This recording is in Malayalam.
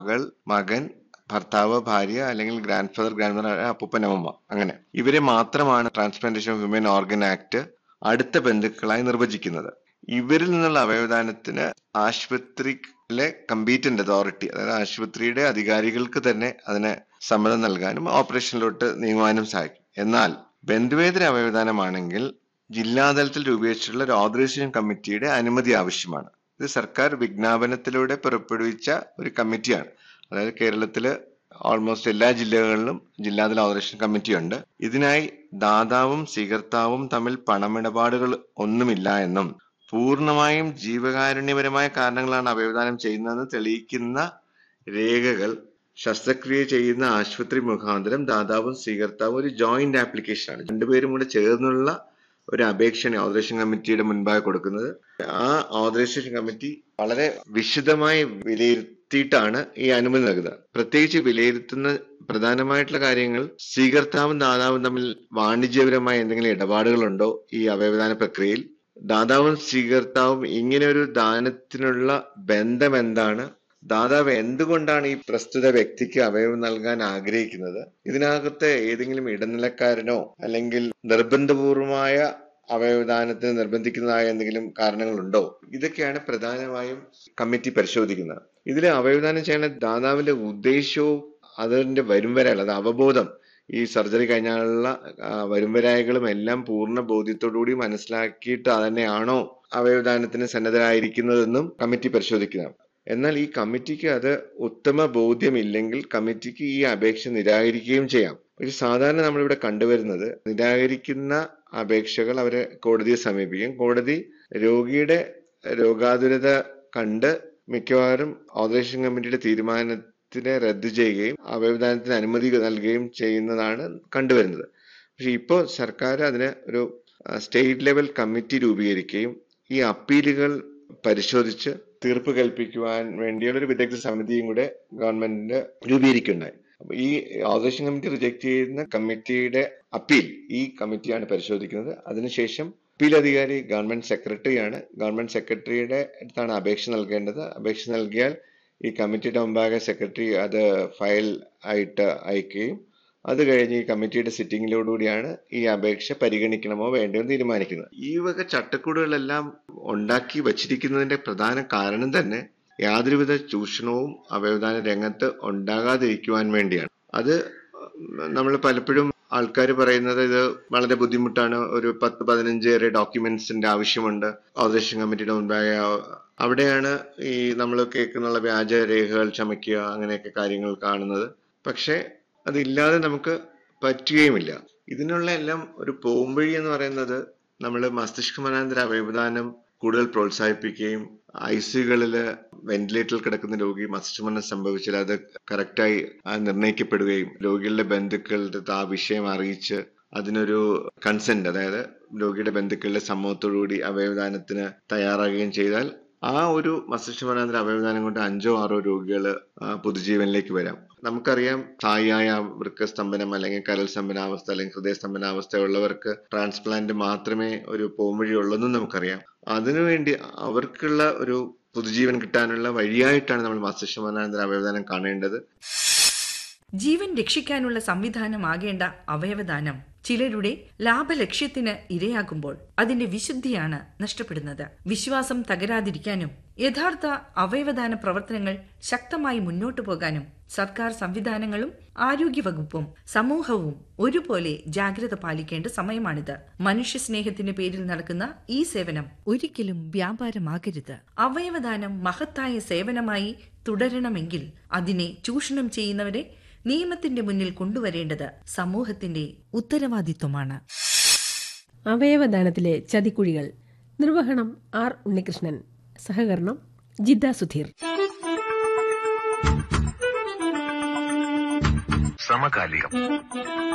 മകൾ മകൻ ഭർത്താവ് ഭാര്യ അല്ലെങ്കിൽ ഗ്രാൻഡ് ഫാദർ ഗ്രാൻഡ് മദർ അപ്പൂപ്പൻ അമ്മമ്മ അങ്ങനെ ഇവരെ മാത്രമാണ് transplantation of human organ act അടുത്ത ബന്ധുക്കളായി നിർവചിക്കുന്നത് ഇവരിൽ നിന്നുള്ള അവയവദാനത്തിന് ആശുപത്രിയിലെ കമ്പീറ്റന്റ് അതോറിറ്റി അതായത് ആശുപത്രിയുടെ അധികാരികൾക്ക് തന്നെ അതിന് സമ്മതം നൽകാനും ഓപ്പറേഷനിലോട്ട് നീങ്ങുവാനും സാധിക്കും എന്നാൽ ബന്ധുവേതര അവയവദാനമാണെങ്കിൽ ജില്ലാതലത്തിൽ രൂപീകരിച്ചിട്ടുള്ള ഒരു ഓതറൈസേഷൻ കമ്മിറ്റിയുടെ അനുമതി ആവശ്യമാണ് ഇത് സർക്കാർ വിജ്ഞാപനത്തിലൂടെ പുറപ്പെടുവിച്ച ഒരു കമ്മിറ്റിയാണ് അതായത് കേരളത്തില് ഓൾമോസ്റ്റ് എല്ലാ ജില്ലകളിലും ജില്ലാതല ഓതറേഷൻ കമ്മിറ്റി ഉണ്ട് ഇതിനായി ദാതാവും സ്വീകർത്താവും തമ്മിൽ പണമിടപാടുകൾ ഒന്നുമില്ല എന്നും പൂർണ്ണമായും ജീവകാരുണ്യപരമായ കാരണങ്ങളാണ് അവയവദാനം ചെയ്യുന്നതെന്ന് തെളിയിക്കുന്ന രേഖകൾ ശസ്ത്രക്രിയ ചെയ്യുന്ന ആശുപത്രി മുഖാന്തരം ദാതാവും സ്വീകർത്താവും ഒരു ജോയിന്റ് ആപ്ലിക്കേഷൻ ആണ് രണ്ടുപേരും കൂടെ ചേർന്നുള്ള ഒരു അപേക്ഷയാണ് ഓതറേഷൻ കമ്മിറ്റിയുടെ മുൻപാകെ കൊടുക്കുന്നത് ആ ഓതറൈസേഷൻ കമ്മിറ്റി വളരെ വിശദമായി വിലയിരുത്തിയിട്ടാണ് ഈ അനുമതി നൽകുന്നത് പ്രത്യേകിച്ച് വിലയിരുത്തുന്ന പ്രധാനമായിട്ടുള്ള കാര്യങ്ങൾ സ്വീകർത്താവും ദാതാവും തമ്മിൽ വാണിജ്യപരമായ എന്തെങ്കിലും ഇടപാടുകളുണ്ടോ ഈ അവയവദാന പ്രക്രിയയിൽ ദാതാവും സ്വീകർത്താവും ഇങ്ങനെ ഒരു ദാനത്തിനുള്ള ബന്ധം എന്താണ് ദാതാവ് എന്തുകൊണ്ടാണ് ഈ പ്രസ്തുത വ്യക്തിക്ക് അവയവം നൽകാൻ ആഗ്രഹിക്കുന്നത് ഇതിനകത്ത് ഏതെങ്കിലും ഇടനിലക്കാരനോ അല്ലെങ്കിൽ നിർബന്ധപൂർവമായ അവയവദാനത്തിന് നിർബന്ധിക്കുന്നതായ എന്തെങ്കിലും കാരണങ്ങളുണ്ടോ ഇതൊക്കെയാണ് പ്രധാനമായും കമ്മിറ്റി പരിശോധിക്കുന്നത് ഇതിൽ അവയവദാനം ചെയ്യുന്ന ദാതാവിന്റെ ഉദ്ദേശവും അതിന്റെ വരുംവരകൾ അത് അവബോധം ഈ സർജറി കഴിഞ്ഞാലുള്ള ആ, വരുംവരായകളും എല്ലാം പൂർണ്ണ ബോധ്യത്തോടുകൂടി മനസ്സിലാക്കിയിട്ട് തന്നെയാണോ അവയവദാനത്തിന് സന്നദ്ധരായിരിക്കുന്നതെന്നും കമ്മിറ്റി പരിശോധിക്കുന്നതാണ് എന്നാൽ ഈ കമ്മിറ്റിക്ക് അത് ഉത്തമ ബോധ്യമില്ലെങ്കിൽ കമ്മിറ്റിക്ക് ഈ അപേക്ഷ നിരാകരിക്കുകയും ചെയ്യാം പക്ഷെ സാധാരണ നമ്മളിവിടെ കണ്ടുവരുന്നത് നിരാകരിക്കുന്ന അപേക്ഷകൾ അവരെ കോടതിയെ സമീപിക്കും കോടതി രോഗിയുടെ രോഗാതുരത കണ്ട് മിക്കവാറും ഓതറേഷൻ കമ്മിറ്റിയുടെ തീരുമാനത്തിനെ റദ്ദു ചെയ്യുകയും അവയവദാനത്തിന് അനുമതി നൽകുകയും ചെയ്യുന്നതാണ് കണ്ടുവരുന്നത് പക്ഷെ ഇപ്പോൾ സർക്കാർ അതിന് ഒരു സ്റ്റേറ്റ് ലെവൽ കമ്മിറ്റി രൂപീകരിക്കുകയും ഈ അപ്പീലുകൾ പരിശോധിച്ച് തീർപ്പ് കൽപ്പിക്കുവാൻ വേണ്ടിയുള്ള ഒരു വിദഗ്ധ സമിതിയും കൂടെ ഗവൺമെന്റിന് രൂപീകരിക്കുകയുണ്ടായി അപ്പൊ ഈ ഓതറേഷൻ കമ്മിറ്റി റിജക്ട് ചെയ്യുന്ന കമ്മിറ്റിയുടെ അപ്പീൽ ഈ കമ്മിറ്റിയാണ് പരിശോധിക്കുന്നത് അതിനുശേഷം അപ്പീൽ അധികാരി ഗവൺമെന്റ് സെക്രട്ടറിയാണ് ഗവൺമെന്റ് സെക്രട്ടറിയുടെ അടുത്താണ് അപേക്ഷ നൽകേണ്ടത് അപേക്ഷ നൽകിയാൽ ഈ കമ്മിറ്റിയുടെ മുമ്പാകെ സെക്രട്ടറി അത് ഫയൽ ആയിട്ട് അയക്കുകയും അത് കഴിഞ്ഞ് ഈ കമ്മിറ്റിയുടെ സിറ്റിംഗിലോടുകൂടിയാണ് ഈ അപേക്ഷ പരിഗണിക്കണമോ വേണ്ടയോ എന്ന് തീരുമാനിക്കുന്നത് ഈ വക ചട്ടക്കൂടുകളെല്ലാം ഉണ്ടാക്കി വച്ചിരിക്കുന്നതിന്റെ പ്രധാന കാരണം തന്നെ യാതൊരുവിധ ചൂഷണവും അവയവദാന രംഗത്ത് ഉണ്ടാകാതിരിക്കുവാൻ വേണ്ടിയാണ് അത് നമ്മൾ പലപ്പോഴും ആൾക്കാർ പറയുന്നത് ഇത് വളരെ ബുദ്ധിമുട്ടാണ് ഒരു പത്ത് പതിനഞ്ച് ഏറെ ഡോക്യുമെന്റ്സിന്റെ ആവശ്യമുണ്ട് ഓതറേഷൻ കമ്മിറ്റിയുടെ മുൻപാകെ അവിടെയാണ് ഈ നമ്മൾ കേൾക്കുന്നുള്ള വ്യാജ രേഖകൾ ചമയ്ക്കുക അങ്ങനെയൊക്കെ കാര്യങ്ങൾ കാണുന്നത് പക്ഷെ അതില്ലാതെ നമുക്ക് പറ്റുകയുമില്ല ഇതിനുള്ള എല്ലാം ഒരു പോംവഴി എന്ന് പറയുന്നത് നമ്മൾ മസ്തിഷ്കമനാന്തര അവയവദാനം കൂടുതൽ പ്രോത്സാഹിപ്പിക്കുകയും ഐ സികളിൽ വെന്റിലേറ്ററിൽ കിടക്കുന്ന രോഗി മസ്തിഷ്കമരണം സംഭവിച്ചാൽ അത് കറക്റ്റായി നിർണ്ണയിക്കപ്പെടുകയും രോഗികളുടെ ബന്ധുക്കളുടെ ആ വിഷയം അറിയിച്ച് അതിനൊരു കൺസെന്റ് അതായത് രോഗിയുടെ ബന്ധുക്കളുടെ സമ്മതത്തോടുകൂടി അവയവദാനത്തിന് തയ്യാറാകുകയും ചെയ്താൽ ആ ഒരു മസ്തിഷ്കമനാന്തര അവയവദാനം കൊണ്ട് അഞ്ചോ ആറോ രോഗികൾ പൊതുജീവനിലേക്ക് വരാം നമുക്കറിയാം സ്ഥായിയായ വൃക്കസ്തംഭനം അല്ലെങ്കിൽ കരൾ സ്തംഭനാവസ്ഥ അല്ലെങ്കിൽ ഹൃദയസ്തംഭനാവസ്ഥ ഉള്ളവർക്ക് ട്രാൻസ്പ്ലാന്റ് മാത്രമേ ഒരു പോംവഴി ഉള്ളെന്നും നമുക്കറിയാം അതിനുവേണ്ടി അവർക്കുള്ള ഒരു പുതുജീവൻ കിട്ടാനുള്ള വഴിയായിട്ടാണ് നമ്മൾ മസ്തിഷ്കമനാന്തര അവയവദാനം കാണേണ്ടത് ജീവൻ രക്ഷിക്കാനുള്ള സംവിധാനമാകേണ്ട അവയവദാനം ചിലരുടെ ലാഭലക്ഷ്യത്തിന് ഇരയാകുമ്പോൾ അതിന്റെ വിശുദ്ധിയാണ് നഷ്ടപ്പെടുന്നത് വിശ്വാസം തകരാതിരിക്കാനും യഥാർത്ഥ അവയവദാന പ്രവർത്തനങ്ങൾ ശക്തമായി മുന്നോട്ടു പോകാനും സർക്കാർ സംവിധാനങ്ങളും ആരോഗ്യവകുപ്പും സമൂഹവും ഒരുപോലെ ജാഗ്രത പാലിക്കേണ്ട സമയമാണിത് മനുഷ്യ സ്നേഹത്തിന്റെ പേരിൽ നടക്കുന്ന ഈ സേവനം ഒരിക്കലും വ്യാപാരമാകരുത് അവയവദാനം മഹത്തായ സേവനമായി തുടരണമെങ്കിൽ അതിനെ ചൂഷണം ചെയ്യുന്നവരെ നിയമത്തിന്റെ മുന്നിൽ കൊണ്ടുവരേണ്ടത് സമൂഹത്തിന്റെ ഉത്തരവാദിത്വമാണ് അവയവദാനത്തിലെ ചതിക്കുഴികൾ നിർവഹണം ആർ ഉണ്ണികൃഷ്ണൻ സഹകരണം ജിദ്ദ സുധീർ സമകാലികം